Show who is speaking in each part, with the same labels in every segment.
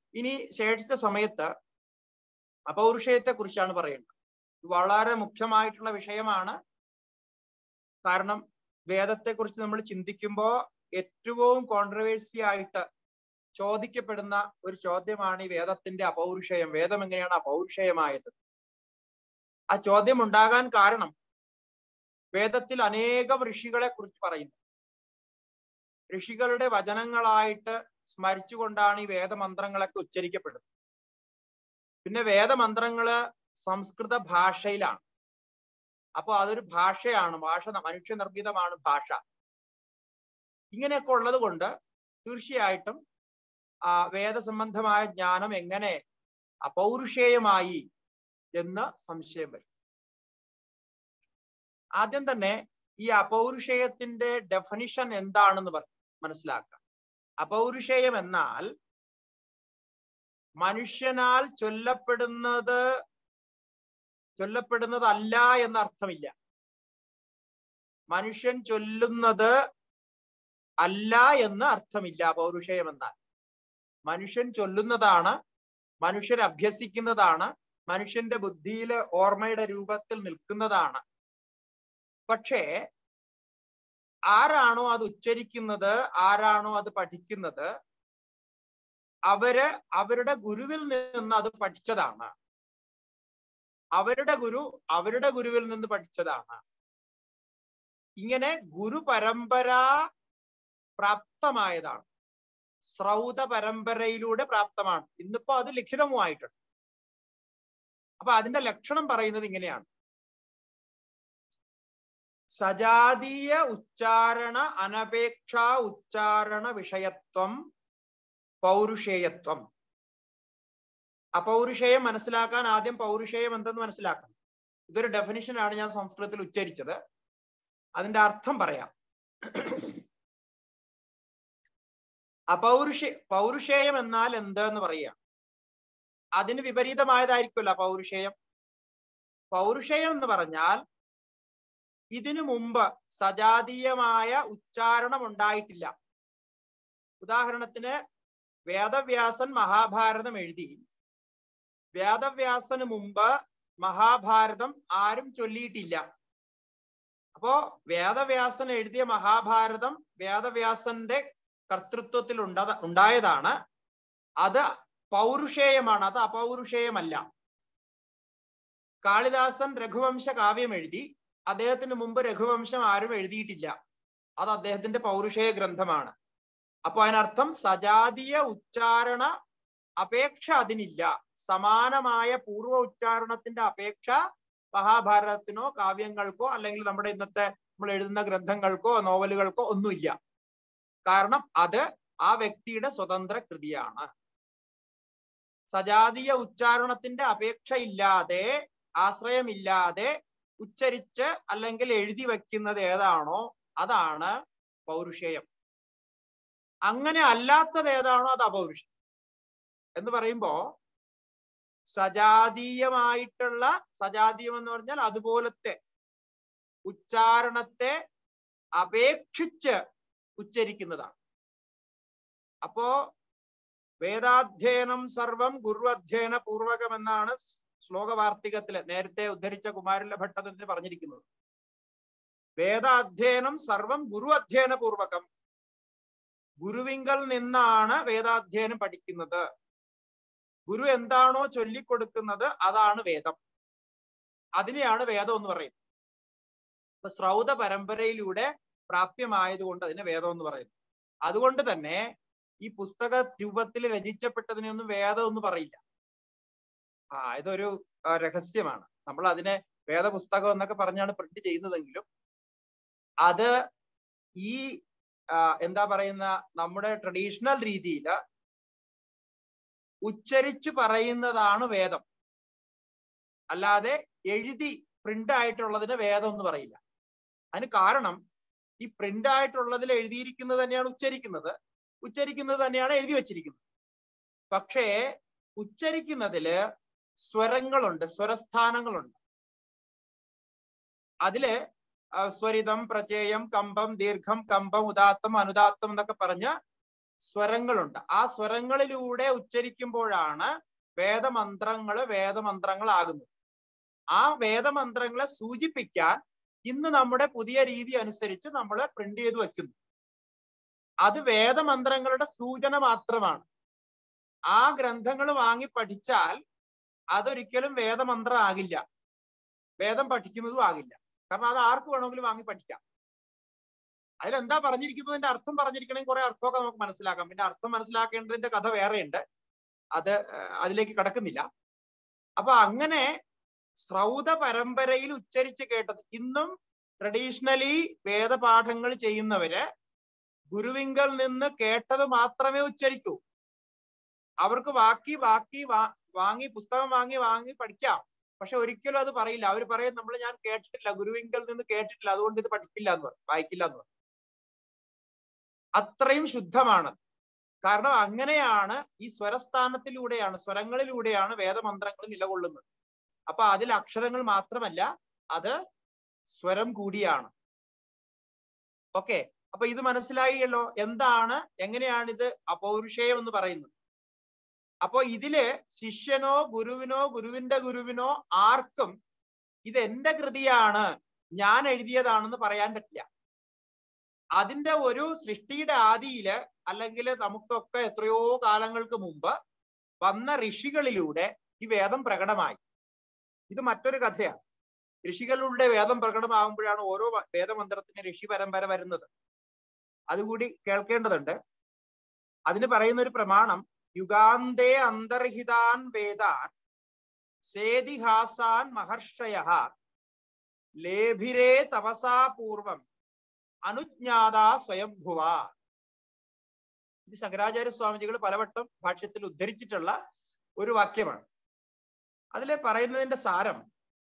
Speaker 1: ഇനി ശേഷിച്ച സമയത്ത് അപൗരുഷയത്തെ കുറിച്ചാണ് പറയുന്നത് വളരെ മുഖ്യമായിട്ടുള്ള വിഷയമാണ് കാരണം വേദത്തെ കുറിച്ച് നമ്മൾ ചിന്തിക്കുമ്പോൾ ഏറ്റവും കോൺട്രവേഴ്സി ആയിട്ട് ചോദിക്കപ്പെടുന്ന ഒരു ചോദ്യമാണ് ഈ വേദത്തിന്റെ അപൗരുഷയം വേദം എങ്ങനെയാണ് അപൗരുഷയമായത് ആ ചോദ്യം ഉണ്ടാകാൻ കാരണം വേദത്തിൽ അനേകം ഋഷികളെ കുറിച്ച് പറയുന്നു ഋഷികളുടെ വചനങ്ങളായിട്ട് സ്മരിച്ചുകൊണ്ടാണ് ഈ വേദമന്ത്രങ്ങളൊക്കെ ഉച്ചരിക്കപ്പെടുന്നത് പിന്നെ വേദമന്ത്രങ്ങള് സംസ്കൃത ഭാഷയിലാണ് അപ്പൊ അതൊരു ഭാഷയാണ് ഭാഷ മനുഷ്യ നിർമ്മിതമാണ് ഭാഷ ഇങ്ങനെയൊക്കെ ഉള്ളത് കൊണ്ട് തീർച്ചയായിട്ടും ആ വേദസംബന്ധമായ ജ്ഞാനം എങ്ങനെ അപൗരുഷേയമായി എന്ന് സംശയം വരും ആദ്യം തന്നെ ഈ അപൗരുഷേയത്തിന്റെ ഡെഫിനിഷൻ എന്താണെന്ന് പറ മനസ്സിലാക്കാം അപൗരുഷേയം എന്നാൽ മനുഷ്യനാൽ ചൊല്ലപ്പെടുന്നത് ചൊല്ലപ്പെടുന്നതല്ല എന്ന അർത്ഥമില്ല മനുഷ്യൻ ചൊല്ലുന്നത് അല്ല എന്ന് അർത്ഥമില്ല പൗരുഷയം എന്നാൽ മനുഷ്യൻ ചൊല്ലുന്നതാണ് മനുഷ്യൻ അഭ്യസിക്കുന്നതാണ് മനുഷ്യന്റെ ബുദ്ധിയിലെ ഓർമ്മയുടെ രൂപത്തിൽ നിൽക്കുന്നതാണ് പക്ഷേ ആരാണോ അത് ഉച്ചരിക്കുന്നത് ആരാണോ അത് പഠിക്കുന്നത് അവര് അവരുടെ ഗുരുവിൽ നിന്ന് അത് പഠിച്ചതാണ് അവരുടെ ഗുരു അവരുടെ ഗുരുവിൽ നിന്ന് പഠിച്ചതാണ് ഇങ്ങനെ ഗുരു പരമ്പര പ്രാപ്തമായതാണ് ശ്രൗത പരമ്പരയിലൂടെ പ്രാപ്തമാണ് ഇന്നിപ്പോ അത് ലിഖിതവുമായിട്ടുണ്ട് അപ്പൊ അതിന്റെ ലക്ഷണം പറയുന്നത് ഇങ്ങനെയാണ് സജാതീയ ഉച്ചാരണ അനപേക്ഷ ഉച്ചാരണ വിഷയത്വം പൗരുഷേയത്വം അപൗരുഷേയം മനസ്സിലാക്കാൻ ആദ്യം പൗരുഷേയം എന്തെന്ന് മനസ്സിലാക്കണം ഇതൊരു ഡെഫിനിഷനാണ് ഞാൻ സംസ്കൃതത്തിൽ ഉച്ചരിച്ചത് അതിന്റെ അർത്ഥം പറയാം അപൗരുഷ പൗരുഷേയം എന്നാൽ എന്ത് എന്ന് പറയാം അതിന് വിപരീതമായതായിരിക്കുമല്ലോ പൗരുഷേയം പൗരുഷേയം എന്ന് പറഞ്ഞാൽ ഇതിനു മുമ്പ് സജാതീയമായ ഉച്ചാരണം ഉണ്ടായിട്ടില്ല ഉദാഹരണത്തിന് വേദവ്യാസൻ മഹാഭാരതം എഴുതി വേദവ്യാസന് മുമ്പ് മഹാഭാരതം ആരും ചൊല്ലിയിട്ടില്ല അപ്പോ വേദവ്യാസൻ എഴുതിയ മഹാഭാരതം വേദവ്യാസന്റെ കർത്തൃത്വത്തിൽ ഉണ്ട ഉണ്ടായതാണ് അത് പൗരുഷേയമാണ് അത് അപൗരുഷേയമല്ല കാളിദാസൻ രഘുവംശ കാവ്യം എഴുതി അദ്ദേഹത്തിന് മുമ്പ് രഘുവംശം ആരും എഴുതിയിട്ടില്ല അത് അദ്ദേഹത്തിന്റെ പൗരുഷേയ ഗ്രന്ഥമാണ് അപ്പൊ അതിനർത്ഥം സജാതീയ ഉച്ചാരണ അപേക്ഷ അതിനില്ല സമാനമായ പൂർവ്വ ഉച്ചാരണത്തിന്റെ അപേക്ഷ മഹാഭാരതത്തിനോ കാവ്യങ്ങൾക്കോ അല്ലെങ്കിൽ നമ്മുടെ ഇന്നത്തെ നമ്മൾ എഴുതുന്ന ഗ്രന്ഥങ്ങൾക്കോ നോവലുകൾക്കോ ഒന്നുമില്ല കാരണം അത് ആ വ്യക്തിയുടെ സ്വതന്ത്ര കൃതിയാണ് സജാതീയ ഉച്ചാരണത്തിന്റെ അപേക്ഷ ഇല്ലാതെ ആശ്രയമില്ലാതെ ഉച്ചരിച്ച് അല്ലെങ്കിൽ എഴുതി വെക്കുന്നത് ഏതാണോ അതാണ് പൗരുഷേയം അങ്ങനെ അല്ലാത്തത് ഏതാണോ അത് അപൗരുഷം എന്ന് പറയുമ്പോ സജാതീയമായിട്ടുള്ള സജാതീയം എന്ന് പറഞ്ഞാൽ അതുപോലത്തെ ഉച്ചാരണത്തെ അപേക്ഷിച്ച് ഉച്ചരിക്കുന്നതാണ് അപ്പോ വേദാധ്യയനം സർവം ഗുരുഅധ്യയന പൂർവകം എന്നാണ് ശ്ലോകവാർത്തികത്തില് നേരത്തെ ഉദ്ധരിച്ച കുമാരല ഭട്ടതിന് പറഞ്ഞിരിക്കുന്നത് വേദാധ്യയനം സർവം ഗുരു അധ്യയന പൂർവകം ഗുരുവിങ്കൽ നിന്നാണ് വേദാധ്യയനം പഠിക്കുന്നത് ഗുരു എന്താണോ ചൊല്ലിക്കൊടുക്കുന്നത് അതാണ് വേദം അതിനെയാണ് വേദം എന്ന് പറയുന്നത് ഇപ്പൊ ശ്രൗത പരമ്പരയിലൂടെ പ്രാപ്യമായതുകൊണ്ട് അതിനെ വേദം എന്ന് പറയുന്നു അതുകൊണ്ട് തന്നെ ഈ പുസ്തക രൂപത്തിൽ രചിക്കപ്പെട്ടതിനെയൊന്നും വേദം എന്ന് പറയില്ല ആ ഇതൊരു രഹസ്യമാണ് നമ്മൾ അതിനെ വേദപുസ്തകം എന്നൊക്കെ പറഞ്ഞാണ് പ്രിന്റ് ചെയ്യുന്നതെങ്കിലും അത് ഈ എന്താ പറയുന്ന നമ്മുടെ ട്രഡീഷണൽ രീതിയിൽ ഉച്ചരിച്ചു പറയുന്നതാണ് വേദം അല്ലാതെ എഴുതി പ്രിന്റ് ആയിട്ടുള്ളതിന് വേദം എന്ന് പറയില്ല അതിന് കാരണം ഈ പ്രിന്റ് ആയിട്ടുള്ളതിൽ എഴുതിയിരിക്കുന്നത് തന്നെയാണ് ഉച്ചരിക്കുന്നത് ഉച്ചരിക്കുന്നത് തന്നെയാണ് എഴുതി വച്ചിരിക്കുന്നത് പക്ഷേ ഉച്ചരിക്കുന്നതില് സ്വരങ്ങളുണ്ട് സ്വരസ്ഥാനങ്ങളുണ്ട് അതില് സ്വരിതം പ്രചേയം കമ്പം ദീർഘം കമ്പം ഉദാത്തം അനുദാത്തം എന്നൊക്കെ പറഞ്ഞ് സ്വരങ്ങളുണ്ട് ആ സ്വരങ്ങളിലൂടെ ഉച്ചരിക്കുമ്പോഴാണ് വേദമന്ത്രങ്ങള് വേദമന്ത്രങ്ങളാകുന്നത് ആ വേദമന്ത്രങ്ങളെ സൂചിപ്പിക്കാൻ ഇന്ന് നമ്മുടെ പുതിയ രീതി അനുസരിച്ച് നമ്മൾ പ്രിന്റ് ചെയ്ത് വെക്കുന്നു അത് വേദമന്ത്രങ്ങളുടെ സൂചന മാത്രമാണ് ആ ഗ്രന്ഥങ്ങൾ വാങ്ങി പഠിച്ചാൽ അതൊരിക്കലും വേദമന്ത്രം ആകില്ല വേദം പഠിക്കുന്നതും ആകില്ല കാരണം അത് ആർക്ക് വേണമെങ്കിലും വാങ്ങി പഠിക്കാം അതിലെന്താ പറഞ്ഞിരിക്കുന്നതിന്റെ അർത്ഥം പറഞ്ഞിരിക്കണമെങ്കിൽ കുറെ അർത്ഥമൊക്കെ നമുക്ക് മനസ്സിലാക്കാം പിന്നെ അർത്ഥം മനസ്സിലാക്കേണ്ടതിന്റെ കഥ വേറെയുണ്ട് അത് അതിലേക്ക് കടക്കുന്നില്ല അപ്പൊ അങ്ങനെ ശ്രൗത പരമ്പരയിൽ ഉച്ചരിച്ച് കേട്ടത് ഇന്നും ട്രഡീഷണലി വേദപാഠങ്ങൾ ചെയ്യുന്നവര് ഗുരുവിങ്കൽ നിന്ന് കേട്ടത് മാത്രമേ ഉച്ചരിക്കൂ അവർക്ക് വാക്കി വാക്കി വാങ്ങി പുസ്തകം വാങ്ങി വാങ്ങി പഠിക്കാം പക്ഷെ ഒരിക്കലും അത് പറയില്ല അവർ പറയും നമ്മൾ ഞാൻ കേട്ടിട്ടില്ല ഗുരുവിങ്കൽ നിന്ന് കേട്ടിട്ടില്ല അതുകൊണ്ട് ഇത് പഠിക്കില്ല എന്ന് പറയും വായിക്കില്ല എന്ന് പറയും അത്രയും ശുദ്ധമാണ് കാരണം അങ്ങനെയാണ് ഈ സ്വരസ്ഥാനത്തിലൂടെയാണ് സ്വരങ്ങളിലൂടെയാണ് വേദമന്ത്രങ്ങൾ നിലകൊള്ളുന്നത് അപ്പൊ അതിൽ അക്ഷരങ്ങൾ മാത്രമല്ല അത് സ്വരം കൂടിയാണ് ഓക്കെ അപ്പൊ ഇത് മനസ്സിലായല്ലോ എന്താണ് എങ്ങനെയാണ് ഇത് അപൗരുഷേയം എന്ന് പറയുന്നത് അപ്പോ ഇതില് ശിഷ്യനോ ഗുരുവിനോ ഗുരുവിന്റെ ഗുരുവിനോ ആർക്കും ഇത് എന്റെ കൃതിയാണ് ഞാൻ എഴുതിയതാണെന്ന് പറയാൻ പറ്റില്ല അതിന്റെ ഒരു സൃഷ്ടിയുടെ ആദിയില് അല്ലെങ്കിൽ നമുക്കൊക്കെ എത്രയോ കാലങ്ങൾക്ക് മുമ്പ് വന്ന ഋഷികളിലൂടെ ഈ വേദം പ്രകടമായി ഇത് മറ്റൊരു കഥയാണ് ഋഷികളുടെ വേദം പ്രകടമാകുമ്പോഴാണ് ഓരോ വേദമന്ത്രത്തിന് ഋഷി പരമ്പര വരുന്നത് അതുകൂടി കേൾക്കേണ്ടതുണ്ട് അതിന് പറയുന്ന ഒരു പ്രമാണം യുഗാന്തേ അന്തർഹിതാൻ വേദാൻ സേതിഹാസാൻ മഹർഷയ ലേഭിരേ തപസാ പൂർവം അനുജ്ഞാത സ്വയംഭുവ ഇത് ശങ്കരാചാര്യ സ്വാമിജികൾ പലവട്ടം ഭാഷ്യത്തിൽ ഉദ്ധരിച്ചിട്ടുള്ള ഒരു വാക്യമാണ് അതിൽ പറയുന്നതിന്റെ സാരം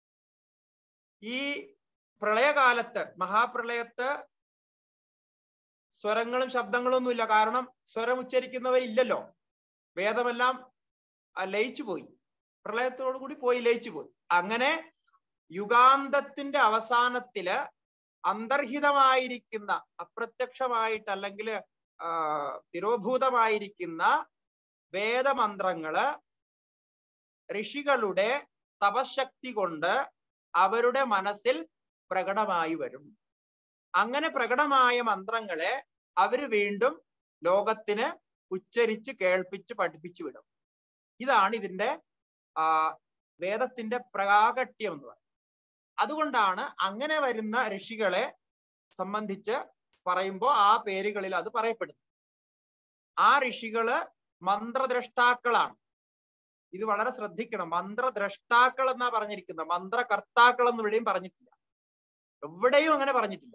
Speaker 1: ഈ പ്രളയകാലത്ത് മഹാപ്രളയത്ത് സ്വരങ്ങളും ശബ്ദങ്ങളും ഒന്നുമില്ല കാരണം സ്വരം ഉച്ചരിക്കുന്നവരില്ലല്ലോ വേദമെല്ലാം ലയിച്ചു പോയി പ്രളയത്തോടു കൂടി പോയി ലയിച്ചു പോയി അങ്ങനെ യുഗാന്തത്തിന്റെ അവസാനത്തില് അന്തർഹിതമായിരിക്കുന്ന അപ്രത്യക്ഷമായിട്ട് അല്ലെങ്കിൽ തിരോഭൂതമായിരിക്കുന്ന വേദമന്ത്രങ്ങള് ഋഷികളുടെ തപശക്തി കൊണ്ട് അവരുടെ മനസ്സിൽ പ്രകടമായി വരും അങ്ങനെ പ്രകടമായ മന്ത്രങ്ങളെ അവര് വീണ്ടും ലോകത്തിന് ഉച്ചരിച്ച് കേൾപ്പിച്ച് പഠിപ്പിച്ചു വിടും ഇതാണ് ഇതിന്റെ ആ വേദത്തിന്റെ പ്രാകട്യം എന്ന് പറയുന്നത് അതുകൊണ്ടാണ് അങ്ങനെ വരുന്ന ഋഷികളെ സംബന്ധിച്ച് പറയുമ്പോൾ ആ പേരുകളിൽ അത് പറയപ്പെടുന്നു ആ ഋഷികള് മന്ത്രദ്രഷ്ടാക്കളാണ് ഇത് വളരെ ശ്രദ്ധിക്കണം മന്ത്രദ്രഷ്ടാക്കൾ എന്നാ പറഞ്ഞിരിക്കുന്നത് മന്ത്രകർത്താക്കൾ എന്ന് ഇവിടെയും പറഞ്ഞിട്ടില്ല എവിടെയും അങ്ങനെ പറഞ്ഞിട്ടില്ല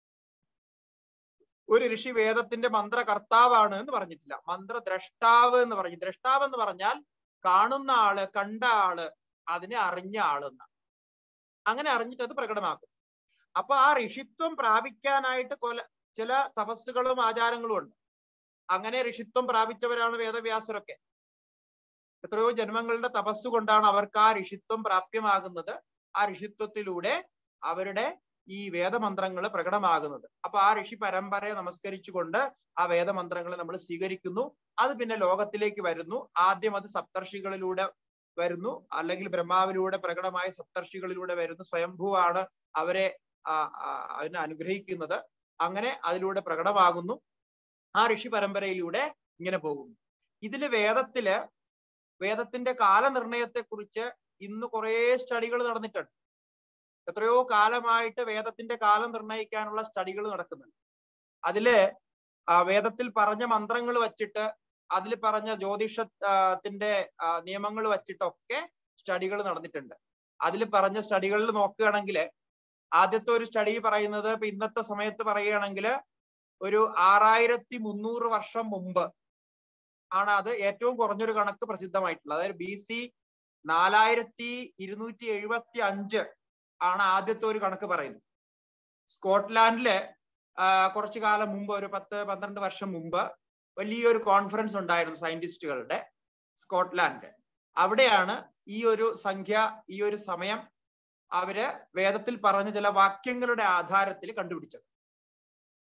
Speaker 1: ഒരു ഋഷി വേദത്തിന്റെ മന്ത്രകർത്താവാണ് എന്ന് പറഞ്ഞിട്ടില്ല മന്ത്രദ്രഷ്ടാവ് എന്ന് പറഞ്ഞു ദ്രഷ്ടാവ് എന്ന് പറഞ്ഞാൽ കാണുന്ന ആള് കണ്ട ആള് അതിനെ അറിഞ്ഞ ആളെന്ന അങ്ങനെ അറിഞ്ഞിട്ട് അത് പ്രകടമാക്കും അപ്പൊ ആ ഋഷിത്വം പ്രാപിക്കാനായിട്ട് കൊല ചില തപസ്സുകളും ആചാരങ്ങളും ഉണ്ട് അങ്ങനെ ഋഷിത്വം പ്രാപിച്ചവരാണ് വേദവ്യാസരൊക്കെ എത്രയോ ജന്മങ്ങളുടെ തപസ് കൊണ്ടാണ് അവർക്ക് ആ ഋഷിത്വം പ്രാപ്യമാകുന്നത് ആ ഋഷിത്വത്തിലൂടെ അവരുടെ ഈ വേദമന്ത്രങ്ങൾ പ്രകടമാകുന്നത് അപ്പൊ ആ ഋഷി പരമ്പരയെ നമസ്കരിച്ചുകൊണ്ട് ആ വേദമന്ത്രങ്ങളെ നമ്മൾ സ്വീകരിക്കുന്നു അത് പിന്നെ ലോകത്തിലേക്ക് വരുന്നു ആദ്യം അത് സപ്തർഷികളിലൂടെ വരുന്നു അല്ലെങ്കിൽ ബ്രഹ്മാവിലൂടെ പ്രകടമായ സപ്തർഷികളിലൂടെ വരുന്നു സ്വയംഭൂവാണ് അവരെ അതിനെ അനുഗ്രഹിക്കുന്നത് അങ്ങനെ അതിലൂടെ പ്രകടമാകുന്നു ആ ഋഷി പരമ്പരയിലൂടെ ഇങ്ങനെ പോകുന്നു ഇതില് വേദത്തില് വേദത്തിന്റെ കാലനിർണയത്തെ കുറിച്ച് ഇന്ന് കുറേ സ്റ്റഡികൾ നടന്നിട്ടുണ്ട് എത്രയോ കാലമായിട്ട് വേദത്തിന്റെ കാലം നിർണ്ണയിക്കാനുള്ള സ്റ്റഡികൾ നടക്കുന്നുണ്ട് അതില് വേദത്തിൽ പറഞ്ഞ മന്ത്രങ്ങൾ വച്ചിട്ട് അതിൽ പറഞ്ഞ ജ്യോതിഷത്തിന്റെ നിയമങ്ങൾ വച്ചിട്ടൊക്കെ സ്റ്റഡികൾ നടന്നിട്ടുണ്ട് അതിൽ പറഞ്ഞ സ്റ്റഡികളിൽ നോക്കുകയാണെങ്കിൽ ആദ്യത്തെ ഒരു സ്റ്റഡി പറയുന്നത് ഇപ്പൊ ഇന്നത്തെ സമയത്ത് പറയുകയാണെങ്കിൽ ഒരു ആറായിരത്തി മുന്നൂറ് വർഷം മുമ്പ് ആണ് അത് ഏറ്റവും കുറഞ്ഞൊരു കണക്ക് പ്രസിദ്ധമായിട്ടുള്ളത് അതായത് ബി സി നാലായിരത്തി ഇരുന്നൂറ്റി എഴുപത്തി അഞ്ച് ആണ് ആദ്യത്തെ ഒരു കണക്ക് പറയുന്നത് സ്കോട്ട്ലാൻഡില് കുറച്ചു കാലം മുമ്പ് ഒരു പത്ത് പന്ത്രണ്ട് വർഷം മുമ്പ് വലിയൊരു കോൺഫറൻസ് ഉണ്ടായിരുന്നു സയന്റിസ്റ്റുകളുടെ സ്കോട്ട്ലാൻഡ് അവിടെയാണ് ഈ ഒരു സംഖ്യ ഈ ഒരു സമയം അവര് വേദത്തിൽ പറഞ്ഞ ചില വാക്യങ്ങളുടെ ആധാരത്തിൽ കണ്ടുപിടിച്ചത്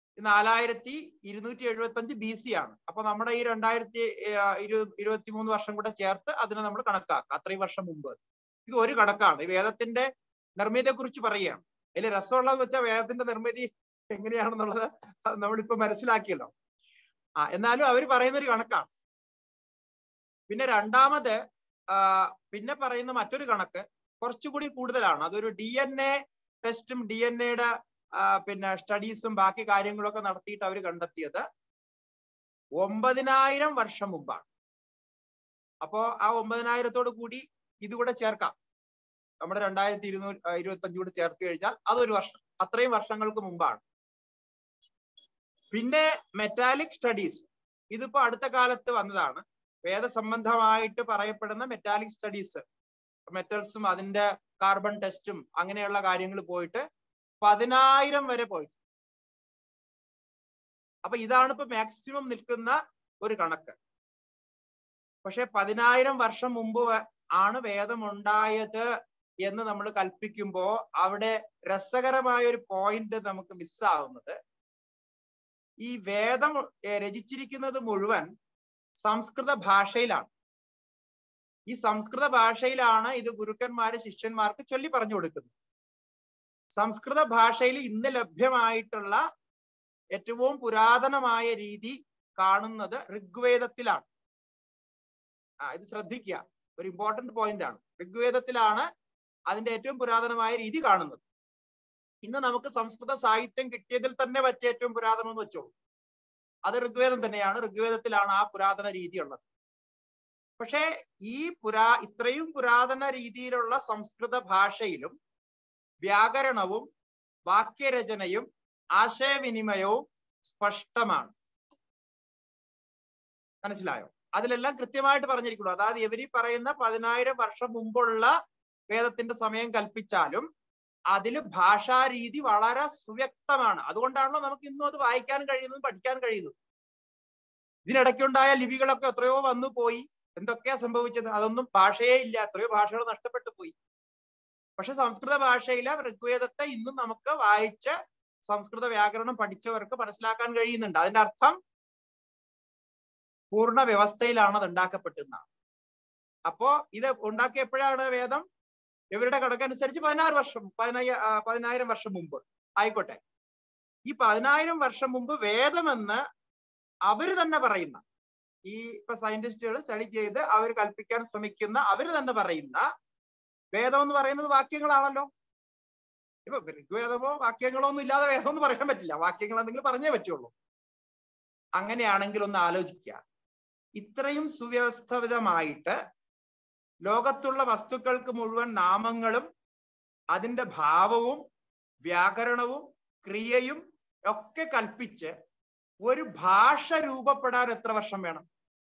Speaker 1: നാലായിരത്തി ഇരുന്നൂറ്റി എഴുപത്തി അഞ്ച് ബി സി ആണ് അപ്പൊ നമ്മുടെ ഈ രണ്ടായിരത്തി ഇരുപത്തി മൂന്ന് വർഷം കൂടെ ചേർത്ത് അതിനെ നമ്മൾ കണക്കാക്കാം അത്രയും വർഷം മുമ്പ് ഇത് ഒരു കണക്കാണ് ഈ വേദത്തിന്റെ നിർമ്മിതിയെ കുറിച്ച് പറയുകയാണ് അതിൽ രസമുള്ളതെന്ന് വെച്ചാൽ വേദത്തിന്റെ നിർമ്മിതി എങ്ങനെയാണെന്നുള്ളത് നമ്മളിപ്പോ മനസ്സിലാക്കിയല്ലോ ആ എന്നാലും അവർ പറയുന്ന ഒരു കണക്കാണ് പിന്നെ രണ്ടാമത് ആ, പിന്നെ പറയുന്ന മറ്റൊരു കണക്ക് കുറച്ചുകൂടി കൂടുതലാണ് അതൊരു ഡി എൻ എ ടെസ്റ്റും ഡി എൻ എയുടെ പിന്നെ സ്റ്റഡീസും ബാക്കി കാര്യങ്ങളൊക്കെ നടത്തിയിട്ട് അവർ കണ്ടെത്തിയത് ഒമ്പതിനായിരം വർഷം മുമ്പാണ് അപ്പോ ആ ഒമ്പതിനായിരത്തോട് കൂടി ഇതുകൂടെ ചേർക്കാം നമ്മുടെ രണ്ടായിരത്തി ഇരുന്നൂറ്റി ഇരുപത്തി അഞ്ച് കൂടി ചേർത്ത് കഴിഞ്ഞാൽ അതൊരു വർഷം അത്രയും വർഷങ്ങൾക്ക് മുമ്പാണ് പിന്നെ മെറ്റാലിക് സ്റ്റഡീസ് ഇതിപ്പോ അടുത്ത കാലത്ത് വന്നതാണ് വേദസംബന്ധമായിട്ട് പറയപ്പെടുന്ന മെറ്റാലിക് സ്റ്റഡീസ് മെറ്റൽസും അതിന്റെ കാർബൺ ടെസ്റ്റും അങ്ങനെയുള്ള കാര്യങ്ങൾ പോയിട്ട് പതിനായിരം വരെ പോയി അപ്പൊ ഇതാണ് ഇപ്പൊ മാക്സിമം നിൽക്കുന്ന ഒരു കണക്ക് പക്ഷെ പതിനായിരം വർഷം മുമ്പ് വ- ആണ് വേദം ഉണ്ടായത് എന്ന് നമ്മൾ കൽപ്പിക്കുമ്പോ അവിടെ രസകരമായ ഒരു പോയിന്റ് നമുക്ക് മിസ്സാവുന്നത് ഈ വേദം ഏർ, രചിച്ചിരിക്കുന്നത് മുഴുവൻ സംസ്കൃത ഭാഷയിലാണ് ഈ സംസ്കൃത ഭാഷയിലാണ് ഇത് ഗുരുക്കന്മാര് ശിഷ്യന്മാർക്ക് ചൊല്ലി പറഞ്ഞു കൊടുക്കുന്നത് സംസ്കൃത ഭാഷയിൽ ഇന്ന് ലഭ്യമായിട്ടുള്ള ഏറ്റവും പുരാതനമായ രീതി കാണുന്നത് ഋഗ്വേദത്തിലാണ് ആ ഇത് ശ്രദ്ധിക്കുക ഒരു ഇമ്പോർട്ടന്റ് പോയിന്റ് ആണ് ഋഗ്വേദത്തിലാണ് അതിന്റെ ഏറ്റവും പുരാതനമായ രീതി കാണുന്നത് ഇന്ന് നമുക്ക് സംസ്കൃത സാഹിത്യം കിട്ടിയതിൽ തന്നെ വെച്ച് ഏറ്റവും പുരാതനം എന്ന് വെച്ചോളൂ അത് ഋഗ്വേദം തന്നെയാണ് ഋഗ്വേദത്തിലാണ് ആ പുരാതന രീതി ഉള്ളത് പക്ഷേ ഈ പുരാ ഇത്രയും പുരാതന രീതിയിലുള്ള സംസ്കൃത ഭാഷയിലും വ്യാകരണവും വാക്യരചനയും ആശയവിനിമയവും സ്പഷ്ടമാണ് മനസ്സിലായോ അതിലെല്ലാം കൃത്യമായിട്ട് പറഞ്ഞിരിക്കുന്നു അതായത് ഇവര് ഈ പറയുന്ന പതിനായിരം വർഷം മുമ്പുള്ള വേദത്തിന്റെ സമയം കൽപ്പിച്ചാലും അതിൽ ഭാഷാരീതി വളരെ സുവ്യക്തമാണ് അതുകൊണ്ടാണല്ലോ നമുക്ക് ഇന്നും അത് വായിക്കാൻ കഴിയുന്നതും പഠിക്കാൻ കഴിയുന്നത് ഇതിനിടയ്ക്കുണ്ടായ ലിപികളൊക്കെ എത്രയോ വന്നു പോയി എന്തൊക്കെയാ സംഭവിച്ചത് അതൊന്നും ഭാഷയേ ഇല്ല എത്രയോ ഭാഷകൾ നഷ്ടപ്പെട്ടു പോയി പക്ഷെ സംസ്കൃത ഭാഷയിലെ ഋഗ്വേദത്തെ ഇന്നും നമുക്ക് വായിച്ച് സംസ്കൃത വ്യാകരണം പഠിച്ചവർക്ക് മനസ്സിലാക്കാൻ കഴിയുന്നുണ്ട് അതിന്റെ അർത്ഥം പൂർണ്ണ വ്യവസ്ഥയിലാണ് അത് ഉണ്ടാക്കപ്പെട്ടതെന്നാണ് അപ്പോ ഇത് ഉണ്ടാക്കിയപ്പോഴാണ് വേദം ഇവരുടെ കണക്കനുസരിച്ച് പതിനാറ് വർഷം പതിനയ്യ ആ, പതിനായിരം വർഷം മുമ്പ് ആയിക്കോട്ടെ ഈ പതിനായിരം വർഷം മുമ്പ് വേദമെന്ന് അവര് തന്നെ പറയുന്ന ഈ ഇപ്പൊ സയന്റിസ്റ്റുകൾ സ്റ്റഡി ചെയ്ത് അവർ കൽപ്പിക്കാൻ ശ്രമിക്കുന്ന അവര് തന്നെ പറയുന്ന വേദം എന്ന് പറയുന്നത് വാക്യങ്ങളാണല്ലോ ഇപ്പൊ ഋഗ്വേദമോ വാക്യങ്ങളോ ഒന്നും ഇല്ലാതെ വേദം എന്ന് പറയാൻ പറ്റില്ല വാക്യങ്ങൾ എന്തെങ്കിലും പറഞ്ഞേ പറ്റുള്ളൂ അങ്ങനെയാണെങ്കിൽ ഒന്ന് ആലോചിക്കുക ഇത്രയും സുവ്യവസ്ഥിതമായിട്ട് ലോകത്തുള്ള വസ്തുക്കൾക്ക് മുഴുവൻ നാമങ്ങളും അതിന്റെ ഭാവവും വ്യാകരണവും ക്രിയയും ഒക്കെ കൽപ്പിച്ച് ഒരു ഭാഷ രൂപപ്പെടാൻ എത്ര വർഷം വേണം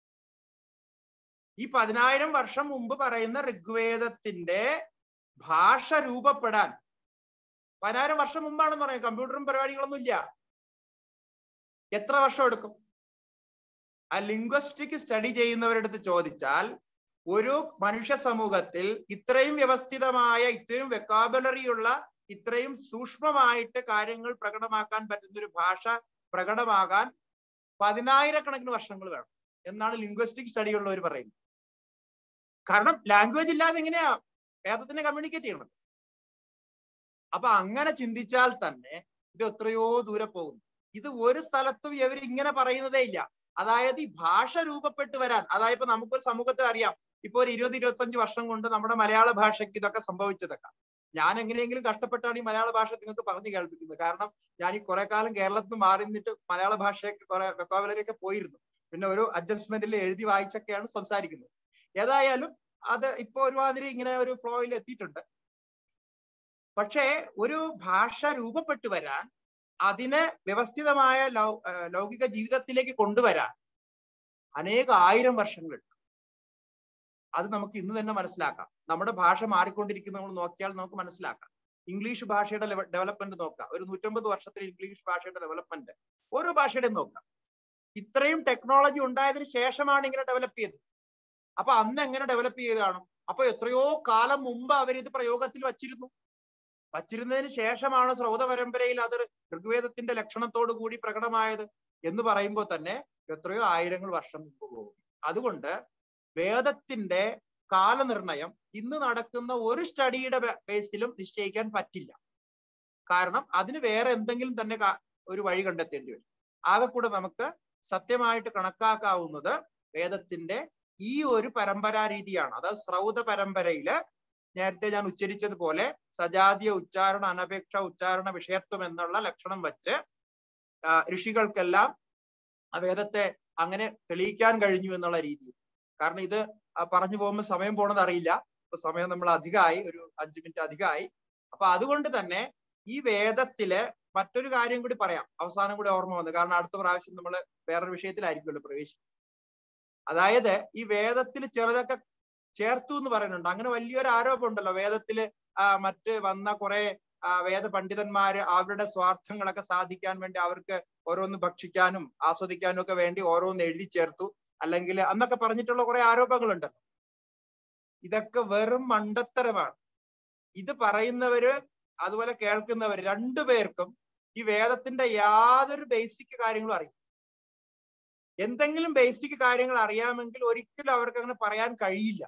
Speaker 1: ഈ പതിനായിരം വർഷം മുമ്പ് പറയുന്ന ഋഗ്വേദത്തിന്റെ ഭാഷ രൂപപ്പെടാൻ പതിനായിരം വർഷം മുമ്പാണെന്ന് പറയാം കമ്പ്യൂട്ടറും പരിപാടികളൊന്നും ഇല്ല എത്ര വർഷം എടുക്കും ആ ലിംഗ്വസ്റ്റിക് സ്റ്റഡി ചെയ്യുന്നവരുടെ അടുത്ത് ചോദിച്ചാൽ ഒരു മനുഷ്യ സമൂഹത്തിൽ ഇത്രയും വ്യവസ്ഥിതമായ ഇത്രയും വെക്കാബുലറി ഉള്ള ഇത്രയും സൂക്ഷ്മമായിട്ട് കാര്യങ്ങൾ പ്രകടമാക്കാൻ പറ്റുന്ന ഒരു ഭാഷ പ്രകടമാകാൻ പതിനായിരക്കണക്കിന് വർഷങ്ങൾ വേണം എന്നാണ് ലിംഗ്വസ്റ്റിക് സ്റ്റഡി ഉള്ളവർ പറയുന്നത് കാരണം ലാംഗ്വേജ് ഇല്ലാതെ എങ്ങനെയാ വേദത്തിനെ കമ്മ്യൂണിക്കേറ്റ് ചെയ്യണം അപ്പൊ അങ്ങനെ ചിന്തിച്ചാൽ തന്നെ ഇത് എത്രയോ ദൂരെ പോകുന്നു ഇത് ഒരു സ്ഥലത്തും ഇവർ ഇങ്ങനെ പറയുന്നതേ ഇല്ല അതായത് ഈ ഭാഷ രൂപപ്പെട്ട് വരാൻ അതായത് ഇപ്പൊ നമുക്കൊരു സമൂഹത്തിൽ അറിയാം ഇപ്പൊ ഒരു ഇരുപത് ഇരുപത്തഞ്ച് വർഷം കൊണ്ട് നമ്മുടെ മലയാള ഭാഷയ്ക്ക് ഇതൊക്കെ സംഭവിച്ചതൊക്കെ ഞാൻ എങ്ങനെയെങ്കിലും കഷ്ടപ്പെട്ടാണ് ഈ മലയാള ഭാഷ നിങ്ങൾക്ക് പറഞ്ഞു കേൾപ്പിക്കുന്നത് കാരണം ഞാൻ ഈ കുറെ കാലം കേരളത്തിൽ നിന്ന് മാറി നിന്നിട്ട് മലയാള ഭാഷയൊക്കെ കുറെ വെക്കോബലറി ഒക്കെ പോയിരുന്നു പിന്നെ ഒരു അഡ്ജസ്റ്റ്മെന്റിൽ എഴുതി വായിച്ചൊക്കെയാണ് സംസാരിക്കുന്നത് ഏതായാലും അത് ഇപ്പൊ ഒരുമാതിരി ഇങ്ങനെ ഒരു ഫ്ലോയിൽ എത്തിയിട്ടുണ്ട് പക്ഷേ ഒരു ഭാഷ രൂപപ്പെട്ടു വരാൻ അതിനെ വ്യവസ്ഥിതമായ ലൗ ഏർ ലൗകിക ജീവിതത്തിലേക്ക് കൊണ്ടുവരാൻ അനേക ആയിരം വർഷങ്ങൾ എടുക്കും അത് നമുക്ക് ഇന്ന് തന്നെ മനസ്സിലാക്കാം നമ്മുടെ ഭാഷ മാറിക്കൊണ്ടിരിക്കുന്ന നമ്മൾ നോക്കിയാൽ നമുക്ക് മനസ്സിലാക്കാം ഇംഗ്ലീഷ് ഭാഷയുടെ ഡെവലപ്മെന്റ് നോക്കാം ഒരു നൂറ്റമ്പത് വർഷത്തിൽ ഇംഗ്ലീഷ് ഭാഷയുടെ ഡെവലപ്മെന്റ് ഓരോ ഭാഷയുടെയും നോക്കാം ഇത്രയും ടെക്നോളജി ഉണ്ടായതിനു ശേഷമാണ് ഇങ്ങനെ ഡെവലപ്പ് ചെയ്തത് അപ്പൊ അന്ന് എങ്ങനെ ഡെവലപ്പ് ചെയ്തതാണ് അപ്പൊ എത്രയോ കാലം മുമ്പ് അവരിത് പ്രയോഗത്തിൽ വച്ചിരുന്നു വച്ചിരുന്നതിന് ശേഷമാണ് ശ്രൗത പരമ്പരയിൽ അത് ഋഗ്വേദത്തിന്റെ ലക്ഷണത്തോടു കൂടി പ്രകടമായത് എന്ന് പറയുമ്പോൾ തന്നെ എത്രയോ ആയിരങ്ങൾ വർഷം മുമ്പ് പോകും അതുകൊണ്ട് വേദത്തിന്റെ കാലനിർണയം ഇന്ന് നടക്കുന്ന ഒരു സ്റ്റഡിയുടെ ബേസിലും നിശ്ചയിക്കാൻ പറ്റില്ല കാരണം അതിന് വേറെ എന്തെങ്കിലും തന്നെ കാ- ഒരു വഴി കണ്ടെത്തേണ്ടി വരും ആകെ കൂടെ നമുക്ക് സത്യമായിട്ട് കണക്കാക്കാവുന്നത് വേദത്തിന്റെ ഈ ഒരു പരമ്പരാ രീതിയാണ് അതായത് ശ്രൗത പരമ്പരയില് നേരത്തെ ഞാൻ ഉച്ചരിച്ചതുപോലെ സജാതീയ ഉച്ചാരണ അനപേക്ഷ ഉച്ചാരണ വിഷയത്വം എന്നുള്ള ലക്ഷണം വെച്ച് ആ, ഋഷികൾക്കെല്ലാം ആ വേദത്തെ അങ്ങനെ തെളിയിക്കാൻ കഴിഞ്ഞു എന്നുള്ള രീതിയിൽ കാരണം ഇത് ആ, പറഞ്ഞു പോകുമ്പോൾ സമയം പോണത് അറിയില്ല ഇപ്പൊ സമയം നമ്മൾ അധികമായി ഒരു അഞ്ചു മിനിറ്റ് അധികമായി അപ്പൊ അതുകൊണ്ട് തന്നെ ഈ വേദത്തില് മറ്റൊരു കാര്യം കൂടി പറയാം അവസാനം കൂടി ഓർമ്മ വന്നു കാരണം അടുത്ത പ്രാവശ്യം നമ്മൾ വേറൊരു വിഷയത്തിലായിരിക്കുമല്ലോ പ്രവേശിക്കും അതായത് ഈ വേദത്തിൽ ചിലതൊക്കെ ചേർത്തു എന്ന് പറയുന്നുണ്ട് അങ്ങനെ വലിയൊരു ആരോപണം ഉണ്ടല്ലോ വേദത്തില് ആ, മറ്റ് വന്ന കുറെ ആ, വേദ പണ്ഡിതന്മാര് അവരുടെ സ്വാർത്ഥങ്ങളൊക്കെ സാധിക്കാൻ വേണ്ടി അവർക്ക് ഓരോന്ന് ഭക്ഷിക്കാനും ആസ്വദിക്കാനും ഒക്കെ വേണ്ടി ഓരോന്ന് എഴുതി ചേർത്തു അല്ലെങ്കിൽ അന്നൊക്കെ പറഞ്ഞിട്ടുള്ള കുറെ ആരോപണങ്ങളുണ്ടല്ലോ ഇതൊക്കെ വെറും മണ്ടത്തരമാണ് ഇത് പറയുന്നവര് അതുപോലെ കേൾക്കുന്നവര് രണ്ടുപേർക്കും ഈ വേദത്തിന്റെ യാതൊരു ബേസിക് കാര്യങ്ങളും അറിയില്ല എന്തെങ്കിലും ബേസിക് കാര്യങ്ങൾ അറിയാമെങ്കിൽ ഒരിക്കലും അവർക്ക് അങ്ങനെ പറയാൻ കഴിയില്ല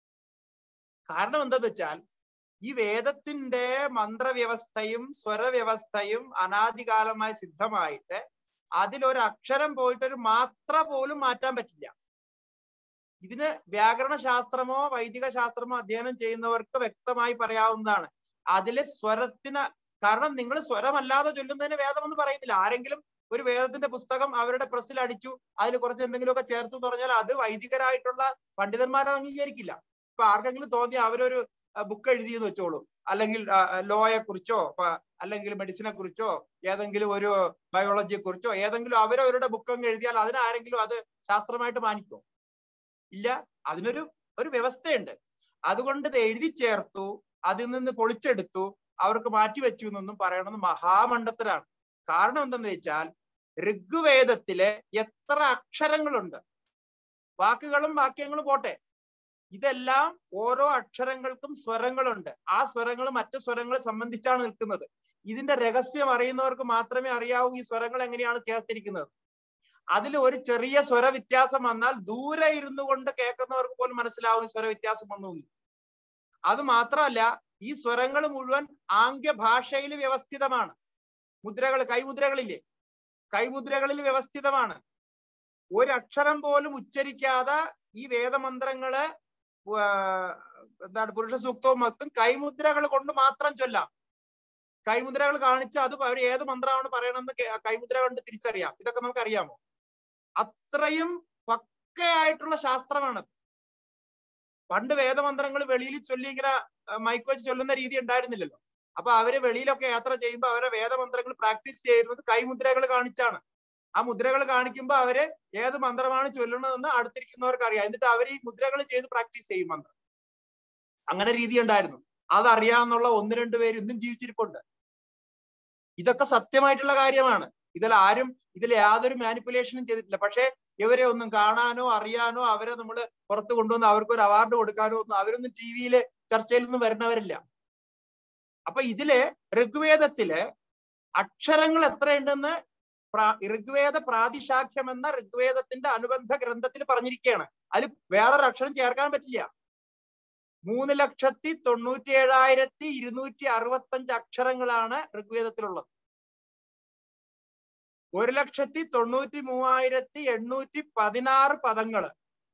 Speaker 1: കാരണം എന്താന്ന് വെച്ചാൽ ഈ വേദത്തിന്റെ മന്ത്രവ്യവസ്ഥയും സ്വരവ്യവസ്ഥയും അനാദികാലമായി സിദ്ധമായിട്ട് അതിലൊരു അക്ഷരം പോയിട്ട് ഒരു മാത്ര പോലും മാറ്റാൻ പറ്റില്ല ഇതിന് വ്യാകരണ ശാസ്ത്രമോ വൈദിക ശാസ്ത്രമോ അധ്യയനം ചെയ്യുന്നവർക്ക് വ്യക്തമായി പറയാവുന്നതാണ് അതിലെ സ്വരത്തിന് കാരണം നിങ്ങൾ സ്വരമല്ലാതെ ചൊല്ലുന്നതിന് വേദം എന്ന് പറയുന്നില്ല ആരെങ്കിലും ഒരു വേദത്തിന്റെ പുസ്തകം അവരുടെ പ്രസ്സിൽ അടിച്ചു അതിൽ കുറച്ച് എന്തെങ്കിലുമൊക്കെ ചേർത്തു എന്ന് പറഞ്ഞാൽ അത് വൈദികരായിട്ടുള്ള പണ്ഡിതന്മാരെ അംഗീകരിക്കില്ല ഇപ്പൊ ആർക്കെങ്കിലും തോന്നി അവരൊരു ബുക്ക് എഴുതിയെന്ന് വെച്ചോളൂ അല്ലെങ്കിൽ ലോയെ കുറിച്ചോ പ- അല്ലെങ്കിൽ മെഡിസിനെ കുറിച്ചോ ഏതെങ്കിലും ഒരു ബയോളജിയെ കുറിച്ചോ ഏതെങ്കിലും അവരവരുടെ ബുക്ക് അങ്ങ് എഴുതിയാൽ അതിന് ആരെങ്കിലും അത് ശാസ്ത്രമായിട്ട് മാനിക്കോ ഇല്ല അതിനൊരു ഒരു വ്യവസ്ഥയുണ്ട് അതുകൊണ്ട് ഇത് എഴുതി ചേർത്തു അതിൽ നിന്ന് പൊളിച്ചെടുത്തു അവർക്ക് മാറ്റിവെച്ചു എന്നൊന്നും പറയണമെന്ന് മഹാമണ്ഡത്തരാണ് കാരണം എന്തെന്ന് വെച്ചാൽ ഋഗ്വേദത്തിലെ എത്ര അക്ഷരങ്ങളുണ്ട് വാക്കുകളും വാക്യങ്ങളും പോട്ടെ ഇതെല്ലാം ഓരോ അക്ഷരങ്ങൾക്കും സ്വരങ്ങളുണ്ട് ആ സ്വരങ്ങൾ മറ്റു സ്വരങ്ങളെ സംബന്ധിച്ചാണ് നിൽക്കുന്നത് ഇതിന്റെ രഹസ്യം അറിയുന്നവർക്ക് മാത്രമേ അറിയാവൂ ഈ സ്വരങ്ങൾ എങ്ങനെയാണ് ചേർത്തിരിക്കുന്നത് അതിൽ ഒരു ചെറിയ സ്വര വ്യത്യാസം വന്നാൽ ദൂരെ ഇരുന്നു കൊണ്ട് കേൾക്കുന്നവർക്ക് പോലും മനസ്സിലാവും ഈ സ്വര വ്യത്യാസം വന്നു അത് മാത്രമല്ല ഈ സ്വരങ്ങൾ മുഴുവൻ ആംഗ്യ ഭാഷയിൽ വ്യവസ്ഥിതമാണ് മുദ്രകൾ കൈമുദ്രകളില്ലേ കൈമുദ്രകളിൽ വ്യവസ്ഥിതമാണ് ഒരക്ഷരം പോലും ഉച്ചരിക്കാതെ ഈ വേദമന്ത്രങ്ങള് ആ, എന്താണ് പുരുഷ സൂക്തവും മൊത്തം കൈമുദ്രകൾ കൊണ്ട് മാത്രം ചൊല്ലാം കൈമുദ്രകൾ കാണിച്ച് അത് അവർ ഏത് മന്ത്രമാണ് പറയണമെന്ന് കേ- കൈമുദ്ര കൊണ്ട് തിരിച്ചറിയാം ഇതൊക്കെ നമുക്ക് അറിയാമോ അത്രയും പക്കയായിട്ടുള്ള ശാസ്ത്രമാണത് പണ്ട് വേദമന്ത്രങ്ങൾ വെളിയിൽ ചൊല്ലി ഇങ്ങനെ ആ, മൈക്ക് വെച്ച് ചൊല്ലുന്ന രീതി ഉണ്ടായിരുന്നില്ലല്ലോ അപ്പൊ അവര് വെളിയിലൊക്കെ യാത്ര ചെയ്യുമ്പോൾ അവരെ വേദമന്ത്രങ്ങൾ പ്രാക്ടീസ് ചെയ്യുന്നത് കൈമുദ്രകൾ കാണിച്ചാണ് ആ മുദ്രകൾ കാണിക്കുമ്പോൾ അവര് ഏത് മന്ത്രമാണ് ചൊല്ലുന്നതെന്ന് അടുത്തിരിക്കുന്നവർക്ക് അറിയാം എന്നിട്ട് അവർ ഈ മുദ്രകൾ ചെയ്ത് പ്രാക്ടീസ് ചെയ്യും മന്ത്രം അങ്ങനെ രീതി ഉണ്ടായിരുന്നു അതറിയാവുന്നുള്ള ഒന്ന് രണ്ട് പേര് ഇന്നും ജീവിച്ചിരിപ്പുണ്ട് ഇതൊക്കെ സത്യമായിട്ടുള്ള കാര്യമാണ് ഇതിൽ ആരും ഇതിൽ യാതൊരു മാനിപ്പുലേഷനും ചെയ്തിട്ടില്ല പക്ഷേ ഇവരെ ഒന്നും കാണാനോ അറിയാനോ അവരെ നമ്മൾ പുറത്ത് കൊണ്ടുവന്ന് അവർക്ക് ഒരു അവാർഡ് കൊടുക്കാനോ ഒന്നും അവരൊന്നും ടി വിയിലെ ചർച്ചയിലൊന്നും വരുന്നവരില്ല അപ്പൊ ഇതില് ഋഗ്വേദത്തില് അക്ഷരങ്ങൾ എത്രയുണ്ടെന്ന് പ്രാ- ഋഗ്വേദ പ്രാതിശാഖ്യം എന്ന ഋഗ്വേദത്തിന്റെ അനുബന്ധ ഗ്രന്ഥത്തിൽ പറഞ്ഞിരിക്കുകയാണ് അതിൽ വേറൊരു അക്ഷരം ചേർക്കാൻ പറ്റില്ല മൂന്ന് ലക്ഷത്തി തൊണ്ണൂറ്റി ഏഴായിരത്തി ഇരുന്നൂറ്റി അറുപത്തി അഞ്ച് അക്ഷരങ്ങളാണ് ഋഗ്വേദത്തിലുള്ളത് ഒരു ലക്ഷത്തി തൊണ്ണൂറ്റി മൂവായിരത്തി എണ്ണൂറ്റി പതിനാറ് പദങ്ങള്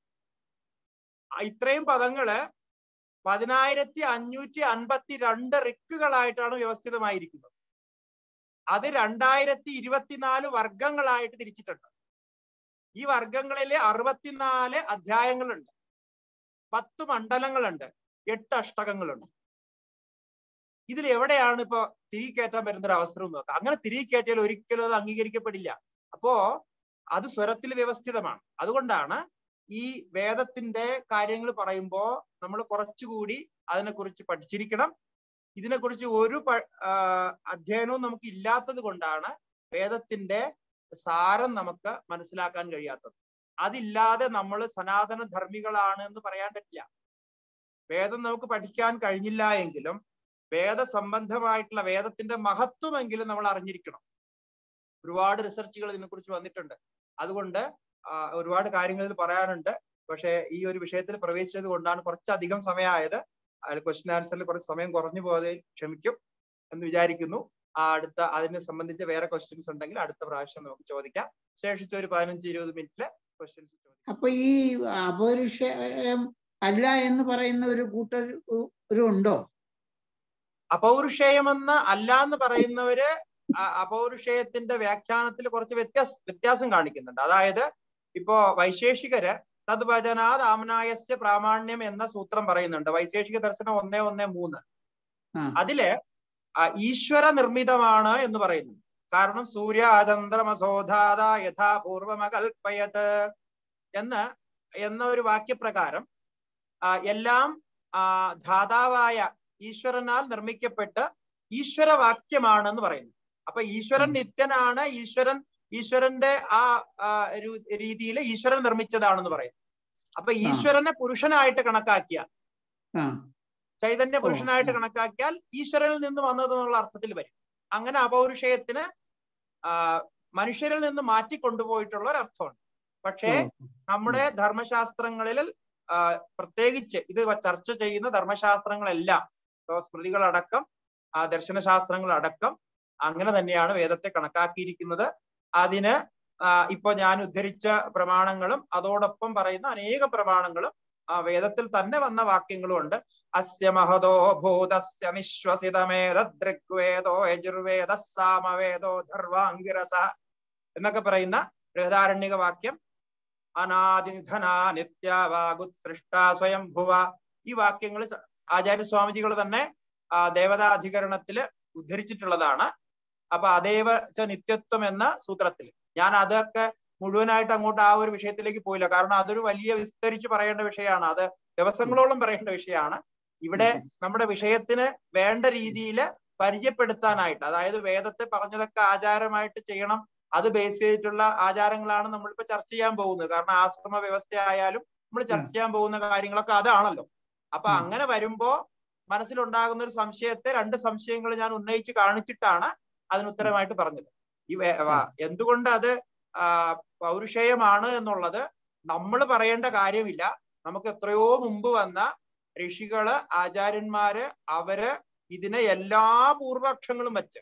Speaker 1: ആ ഇത്രയും പദങ്ങള് പതിനായിരത്തി അഞ്ഞൂറ്റി അൻപത്തി രണ്ട് റിക്കുകളായിട്ടാണ് വ്യവസ്ഥിതമായിരിക്കുന്നത് അത് രണ്ടായിരത്തി ഇരുപത്തിനാല് വർഗങ്ങളായിട്ട് തിരിച്ചിട്ടുണ്ട് ഈ വർഗങ്ങളില് അറുപത്തിനാല് അധ്യായങ്ങളുണ്ട് പത്ത് മണ്ഡലങ്ങളുണ്ട് എട്ട് അഷ്ടകങ്ങളുണ്ട് ഇതിൽ എവിടെയാണ് ഇപ്പൊ തിരികെ കയറ്റാൻ വരുന്ന ഒരു അവസരം നോക്കാം അങ്ങനെ തിരികെ കയറ്റിയാൽ ഒരിക്കലും അത് അംഗീകരിക്കപ്പെടില്ല അപ്പോ അത് സ്വരത്തിൽ വ്യവസ്ഥിതമാണ് അതുകൊണ്ടാണ് ഈ വേദത്തിന്റെ കാര്യങ്ങൾ പറയുമ്പോ നമ്മൾ കുറച്ചുകൂടി അതിനെക്കുറിച്ച് പഠിച്ചിരിക്കണം ഇതിനെക്കുറിച്ച് ഒരു പ- ആ, അധ്യയനവും നമുക്ക് ഇല്ലാത്തത് കൊണ്ടാണ് വേദത്തിന്റെ സാരം നമുക്ക് മനസ്സിലാക്കാൻ കഴിയാത്തത് അതില്ലാതെ നമ്മൾ സനാതന ധർമ്മികളാണ് എന്ന് പറയാൻ പറ്റില്ല വേദം നമുക്ക് പഠിക്കാൻ കഴിഞ്ഞില്ല എങ്കിലും വേദസംബന്ധമായിട്ടുള്ള വേദത്തിന്റെ മഹത്വമെങ്കിലും നമ്മൾ അറിഞ്ഞിരിക്കണം ഒരുപാട് റിസർച്ചുകൾ ഇതിനെക്കുറിച്ച് വന്നിട്ടുണ്ട് അതുകൊണ്ട് ആ, ഒരുപാട് കാര്യങ്ങൾ ഇതിൽ പറയാനുണ്ട് പക്ഷേ ഈ ഒരു വിഷയത്തിൽ പ്രവേശിച്ചത് കൊണ്ടാണ് കുറച്ചധികം സമയമായത് അതിൽ ക്വസ്റ്റ്യൻ ആൻസറിൽ കുറച്ച് സമയം കുറഞ്ഞു പോയതിൽ ക്ഷമിക്കും എന്ന് വിചാരിക്കുന്നു ആ അടുത്ത അതിനെ സംബന്ധിച്ച് വേറെ ക്വസ്റ്റ്യൻസ് ഉണ്ടെങ്കിൽ അടുത്ത പ്രാവശ്യം നമുക്ക് ചോദിക്കാം ശേഷിച്ച ഒരു പതിനഞ്ച് ഇരുപത് മിനിറ്റില് ക്വസ്റ്റ്യൻസ് ചോദിക്കാം
Speaker 2: അപ്പൊ ഈ അപൗരുഷം അല്ല എന്ന് പറയുന്ന ഒരു കൂട്ടർ ഒരു ഉണ്ടോ
Speaker 1: അപൗരുഷേയമെന്ന് അല്ല എന്ന് പറയുന്നവര് അ- അപൗരുഷേയത്തിന്റെ വ്യാഖ്യാനത്തിൽ കുറച്ച് വ്യത്യാസ വ്യത്യാസം കാണിക്കുന്നുണ്ട് അതായത് ഇപ്പോ വൈശേഷികര് തദ്വചനാത് ആമനായസ്യ പ്രാമാണ്യം എന്ന സൂത്രം പറയുന്നുണ്ട് വൈശേഷിക ദർശനം ഒന്നേ ഒന്നേ മൂന്ന്
Speaker 2: ആ.
Speaker 1: അതില് ആ, ഈശ്വര നിർമ്മിതമാണ് എന്ന് പറയുന്നു കാരണം സൂര്യ ചന്ദ്രമസോധാത യഥാ പൂർവമകൽപ്പയത് എന്ന് എന്ന ഒരു വാക്യപ്രകാരം ആ, എല്ലാം ആ, ധാതാവായ ഈശ്വരനാൽ നിർമ്മിക്കപ്പെട്ട് ഈശ്വരവാക്യമാണെന്ന് പറയുന്നു അപ്പൊ ഈശ്വരൻ
Speaker 2: ഉം.
Speaker 1: നിത്യനാണ് ഈശ്വരൻ ഈശ്വരന്റെ ആ രീതിയിൽ ഈശ്വരൻ നിർമ്മിച്ചതാണെന്ന് പറയുന്നു അപ്പൊ ഈശ്വരനെ പുരുഷനായിട്ട് കണക്കാക്കിയ
Speaker 2: ആ
Speaker 1: ചൈതന്യ
Speaker 2: ഓ,
Speaker 1: പുരുഷനായിട്ട്
Speaker 2: ഉം.
Speaker 1: കണക്കാക്കിയാൽ ഈശ്വരനിൽ നിന്ന് വന്നത് എന്നുള്ള അർത്ഥത്തിൽ വരും അങ്ങനെ അപൗരുഷയത്തിന് ആ മനുഷ്യരിൽ നിന്ന് മാറ്റി കൊണ്ടുപോയിട്ടുള്ള ഒരു അർത്ഥമുണ്ട് പക്ഷേ
Speaker 2: ഓ,
Speaker 1: നമ്മുടെ ധർമ്മശാസ്ത്രങ്ങളിൽ ആ, പ്രത്യേകിച്ച് ഇത് വ- ചർച്ച ചെയ്യുന്ന ധർമ്മശാസ്ത്രങ്ങളെല്ലാം ഇപ്പോ സ്മൃതികളടക്കം ആ ദർശനശാസ്ത്രങ്ങളടക്കം അങ്ങനെ തന്നെയാണ് വേദത്തെ കണക്കാക്കിയിരിക്കുന്നത് അതിന് ആ, ഇപ്പൊ ഞാൻ ഉദ്ധരിച്ച പ്രമാണങ്ങളും അതോടൊപ്പം പറയുന്ന അനേക പ്രമാണങ്ങളും ആ വേദത്തിൽ തന്നെ വന്ന വാക്യങ്ങളും ഉണ്ട് അസ്യ മഹതോ ഭൂതസ്യ നിശ്വസിതമേതൃഗ്വേദോ യജുർവേദ സാമവേദോ ധർവാംഗിരസ എന്നൊക്കെ പറയുന്ന ബൃഹദാരണ്യക വാക്യം അനാദിധന നിത്യവാഗുത്സൃഷ്ട സ്വയംഭുവ ഈ വാക്യങ്ങൾ ആചാര്യസ്വാമിജികൾ തന്നെ ആ ദേവതാധികരണത്തില് ഉദ്ധരിച്ചിട്ടുള്ളതാണ് അപ്പൊ അതേവ ച നിത്യത്വം എന്ന സൂത്രത്തിൽ ഞാൻ അതൊക്കെ മുഴുവനായിട്ട് അങ്ങോട്ട് ആ ഒരു വിഷയത്തിലേക്ക് പോയില്ല കാരണം അതൊരു വലിയ വിസ്തരിച്ച് പറയേണ്ട വിഷയമാണ് അത് ദിവസങ്ങളോളം പറയേണ്ട വിഷയമാണ് ഇവിടെ നമ്മുടെ വിഷയത്തിന് വേണ്ട രീതിയിൽ പരിചയപ്പെടുത്താനായിട്ട് അതായത് വേദത്തെ പറഞ്ഞതൊക്കെ ആചാരമായിട്ട് ചെയ്യണം അത് ബേസ് ചെയ്തിട്ടുള്ള ആചാരങ്ങളാണ് നമ്മളിപ്പോ ചർച്ച ചെയ്യാൻ പോകുന്നത് കാരണം ആശ്രമ വ്യവസ്ഥ ആയാലും നമ്മൾ ചർച്ച ചെയ്യാൻ പോകുന്ന കാര്യങ്ങളൊക്കെ അതാണല്ലോ അപ്പൊ
Speaker 2: ഉം.
Speaker 1: അങ്ങനെ വരുമ്പോ മനസ്സിലുണ്ടാകുന്ന ഒരു സംശയത്തെ രണ്ട് സംശയങ്ങൾ ഞാൻ ഉന്നയിച്ച് കാണിച്ചിട്ടാണ് അതിന് ഉത്തരമായിട്ട് പറഞ്ഞത് ഈ വേ- വ- എന്തുകൊണ്ട് അത് ആ, പൗരുഷേയമാണ് എന്നുള്ളത് നമ്മൾ പറയേണ്ട കാര്യമില്ല നമുക്ക് എത്രയോ മുമ്പ് വന്ന ഋഷികള് ആചാര്യന്മാര് അവര് ഇതിനെ എല്ലാ പൂർവപക്ഷങ്ങളും വെച്ച്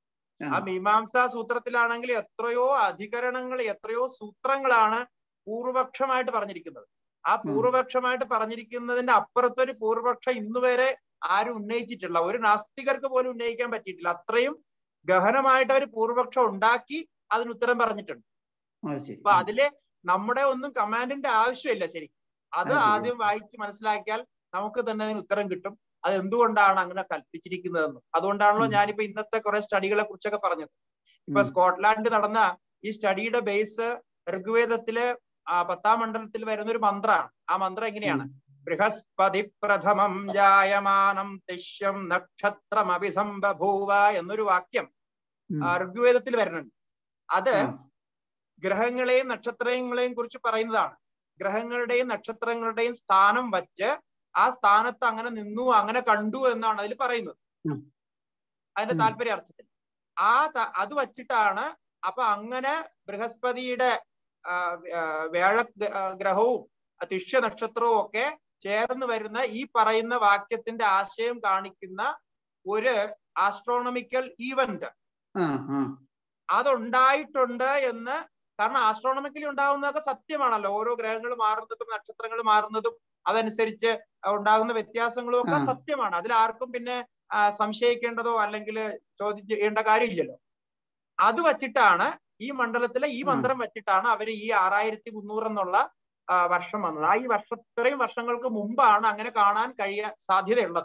Speaker 1: ആ മീമാംസാ സൂത്രത്തിലാണെങ്കിൽ എത്രയോ അധികരണങ്ങൾ എത്രയോ സൂത്രങ്ങളാണ് പൂർവപക്ഷമായിട്ട് പറഞ്ഞിരിക്കുന്നത് ആ പൂർവപക്ഷമായിട്ട് പറഞ്ഞിരിക്കുന്നതിന്റെ അപ്പുറത്തൊരു പൂർവപക്ഷം ഇന്ന് വരെ ആരും ഉന്നയിച്ചിട്ടില്ല ഒരു നാസ്തികർക്ക് പോലും ഉന്നയിക്കാൻ പറ്റിയിട്ടില്ല അത്രയും ഗഹനമായിട്ട് അവർ പൂർവപക്ഷം ഉണ്ടാക്കി അതിന് ഉത്തരം പറഞ്ഞിട്ടുണ്ട്
Speaker 2: അത് ശരി
Speaker 1: അപ്പൊ അതില് നമ്മുടെ ഒന്നും കമാൻഡിന്റെ ആവശ്യമില്ല ശരി അത്
Speaker 2: അത് ശരി.
Speaker 1: ആദ്യം വായിച്ച് മനസ്സിലാക്കിയാൽ നമുക്ക് തന്നെ അതിന് ഉത്തരം കിട്ടും അത് എന്തുകൊണ്ടാണ് അങ്ങനെ കൽപ്പിച്ചിരിക്കുന്നതെന്ന് അതുകൊണ്ടാണല്ലോ
Speaker 2: ഉം.
Speaker 1: ഞാനിപ്പോ ഇന്നത്തെ കുറെ സ്റ്റഡികളെ കുറിച്ചൊക്കെ പറഞ്ഞത് ഇപ്പൊ
Speaker 2: ഉം.
Speaker 1: സ്കോട്ട്ലാൻഡിൽ നടന്ന ഈ സ്റ്റഡിയുടെ ബേസ് ഋഗ്വേദത്തിലെ ആ, പത്താം മണ്ഡലത്തിൽ വരുന്ന ഒരു മന്ത്രമാണ് ആ മന്ത്രം എങ്ങനെയാണ് ബൃഹസ്പതി പ്രഥമം ജായമാനം തിഷ്യം നക്ഷത്രം അഭിസംബഭൂവ എന്നൊരു വാക്യം
Speaker 2: ഉം.
Speaker 1: ആ, ഋഗ്വേദത്തിൽ വരുന്നുണ്ട് അത്
Speaker 2: ആ.
Speaker 1: ഗ്രഹങ്ങളെയും നക്ഷത്രങ്ങളെയും കുറിച്ച് പറയുന്നതാണ് ഗ്രഹങ്ങളുടെയും നക്ഷത്രങ്ങളുടെയും സ്ഥാനം വച്ച് ആ സ്ഥാനത്ത് അങ്ങനെ നിന്നു അങ്ങനെ കണ്ടു എന്നാണ് അതിൽ പറയുന്നത്
Speaker 2: ഉം.
Speaker 1: അതിന്റെ
Speaker 2: ഉം.
Speaker 1: താല്പര്യ അർത്ഥത്തിൽ ആ ത- അത് വച്ചിട്ടാണ് അപ്പൊ അങ്ങനെ ബൃഹസ്പതിയുടെ ആ, ആ, വേഴ ഗ- ആ, ഗ്രഹവും ആ, തിഷ്യ നക്ഷത്രവും ഒക്കെ ചേർന്ന് വരുന്ന ഈ പറയുന്ന വാക്യത്തിന്റെ ആശയം കാണിക്കുന്ന ഒരു ആസ്ട്രോണമിക്കൽ ഈവന്റ്
Speaker 2: ആ ആ
Speaker 1: അതുണ്ടായിട്ടുണ്ട് എന്ന് കാരണം ആസ്ട്രോണമിക്കലി ഉണ്ടാകുന്നതൊക്കെ സത്യമാണല്ലോ ഓരോ ഗ്രഹങ്ങൾ മാറുന്നതും നക്ഷത്രങ്ങൾ മാറുന്നതും അതനുസരിച്ച് ഉണ്ടാകുന്ന വ്യത്യാസങ്ങളും ഒക്കെ
Speaker 2: ആ.
Speaker 1: സത്യമാണ് അതിൽ ആർക്കും പിന്നെ ആ, സംശയിക്കേണ്ടതോ അല്ലെങ്കിൽ ചോദ്യം ചെയ്യേണ്ട കാര്യമില്ലല്ലോ അത് വച്ചിട്ടാണ് ഈ മണ്ഡലത്തിലെ ഈ
Speaker 2: ആ.
Speaker 1: മന്ത്രം വെച്ചിട്ടാണ് അവർ ഈ ആറായിരത്തി മുന്നൂറ് എന്നുള്ള ആ, വർഷം വന്നത് ആ ഈ വർഷം ഇത്രയും വർഷങ്ങൾക്ക് മുമ്പാണ് അങ്ങനെ കാണാൻ കഴിയാൻ സാധ്യതയുള്ളത്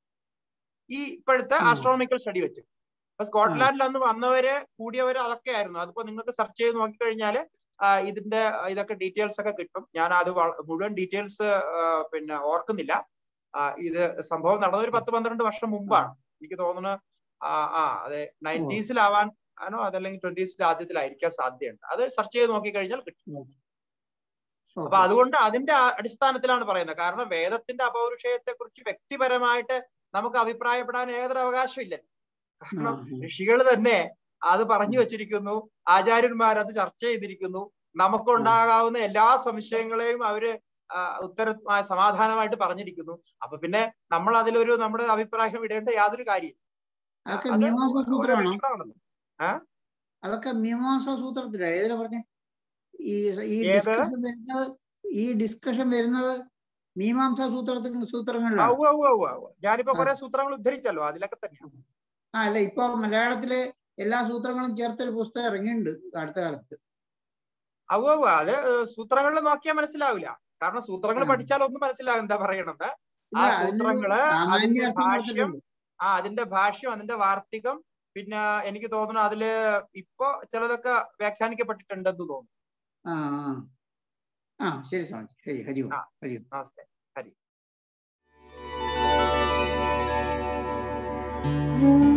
Speaker 1: ഈ ഇപ്പോഴത്തെ
Speaker 2: ഉം.
Speaker 1: ആസ്ട്രോണമിക്കൽ സ്റ്റഡി വെച്ച് ഇപ്പൊ സ്കോട്ട്ലാൻഡിൽ അന്ന് വന്നവര് കൂടിയവര് അതൊക്കെ ആയിരുന്നു അതിപ്പോ നിങ്ങൾക്ക് സെർച്ച് ചെയ്ത് നോക്കിക്കഴിഞ്ഞാല് ആ, ഇതിന്റെ ഇതൊക്കെ ഡീറ്റെയിൽസ് ഒക്കെ കിട്ടും ഞാൻ അത് വള- മുഴുവൻ ഡീറ്റെയിൽസ് പിന്നെ ഓർക്കുന്നില്ല ആ, ഇത് സംഭവം നടന്ന ഒരു പത്ത് പന്ത്രണ്ട് വർഷം മുമ്പാണ് എനിക്ക് തോന്നുന്നു ആ ആ അതെ നയൻറ്റീസിലാവാൻ ആണോ അതല്ലെങ്കിൽ ട്വന്റീസിന്റെ ആദ്യത്തിലായിരിക്കാൻ സാധ്യതയുണ്ട് അത് സെർച്ച് ചെയ്ത് നോക്കിക്കഴിഞ്ഞാൽ കിട്ടും അപ്പൊ
Speaker 2: ഓക്കെ.
Speaker 1: അതുകൊണ്ട് അതിന്റെ ആ- അടിസ്ഥാനത്തിലാണ് പറയുന്നത് കാരണം വേദത്തിന്റെ അപൗരുഷയത്തെ കുറിച്ച് വ്യക്തിപരമായിട്ട് നമുക്ക് അഭിപ്രായപ്പെടാൻ ഏതൊരു അവകാശമില്ല കാരണം
Speaker 2: ആ,
Speaker 1: ഋഷികൾ തന്നെ അത് പറഞ്ഞു വെച്ചിരിക്കുന്നു ആചാര്യന്മാർ അത് ചർച്ച ചെയ്തിരിക്കുന്നു നമുക്കുണ്ടാകാവുന്ന എല്ലാ സംശയങ്ങളെയും അവര് ആ, ഉത്തര ആ, സമാധാനമായിട്ട് പറഞ്ഞിരിക്കുന്നു അപ്പൊ പിന്നെ നമ്മൾ അതിലൊരു നമ്മുടെ അഭിപ്രായം ഇടേണ്ട യാതൊരു കാര്യം
Speaker 2: അതൊക്കെ
Speaker 1: അത്
Speaker 2: മീമാംസ സൂത്രമാണോ
Speaker 1: ഇഷ്ടമാണല്ലോ
Speaker 2: അതൊക്കെ മീമാംസ സൂത്രത്തിലാ ഏതിലാ പറഞ്ഞേ ഈ ഈ
Speaker 1: ഏത്?
Speaker 2: ഡിസ്കഷൻ വരുന്നത് ഈ ഡിസ്കഷൻ വരുന്നത് മീമാംസ സൂത്രത്തിൽ
Speaker 1: ആ,
Speaker 2: സൂത്രങ്ങളിലാണ്
Speaker 1: ഉവ്വ് ഉവ്വ് ഉവ്വ് ഉവ്വ്. ഞാനിപ്പോ കുറെ സൂത്രങ്ങൾ ഉദ്ധരിച്ചല്ലോ അതിലൊക്കെ തന്നെയാണ്
Speaker 2: ആ അല്ല ഇപ്പൊ മലയാളത്തിലെ എല്ലാ സൂത്രങ്ങളും ചേർത്തൊരു പുസ്തകം ഇറങ്ങിയിട്ടുണ്ട് അടുത്ത കാലത്ത്
Speaker 1: അവ അത് സൂത്രങ്ങളിൽ നോക്കിയാൽ മനസ്സിലാവില്ല കാരണം സൂത്രങ്ങൾ
Speaker 2: ആ.
Speaker 1: പഠിച്ചാൽ ഒന്നും മനസ്സിലാവും എന്താ പറയണത് ആ
Speaker 2: ഇല്ല അതിനൊരു
Speaker 1: സൂത്രങ്ങള്
Speaker 2: സാമാന്യ
Speaker 1: അതിന്റെ
Speaker 2: അർത്ഥം
Speaker 1: ഭാഷ്യം
Speaker 2: കൊടുത്തിട്ടുണ്ട്
Speaker 1: ആ അതിന്റെ ഭാഷ്യം അതിന്റെ വാർത്തികം പിന്നെ എനിക്ക് തോന്നുന്നു അതില് ഇപ്പൊ ചിലതൊക്കെ വ്യാഖ്യാനിക്കപ്പെട്ടിട്ടുണ്ടെന്ന് തോന്നുന്നു
Speaker 2: ആ ആ. ആ ശരി സ്വാമി ശരി ഹരി ഓം
Speaker 1: ആ.
Speaker 2: ഹരി ഓം
Speaker 1: നമസ്തേ
Speaker 3: Thank you.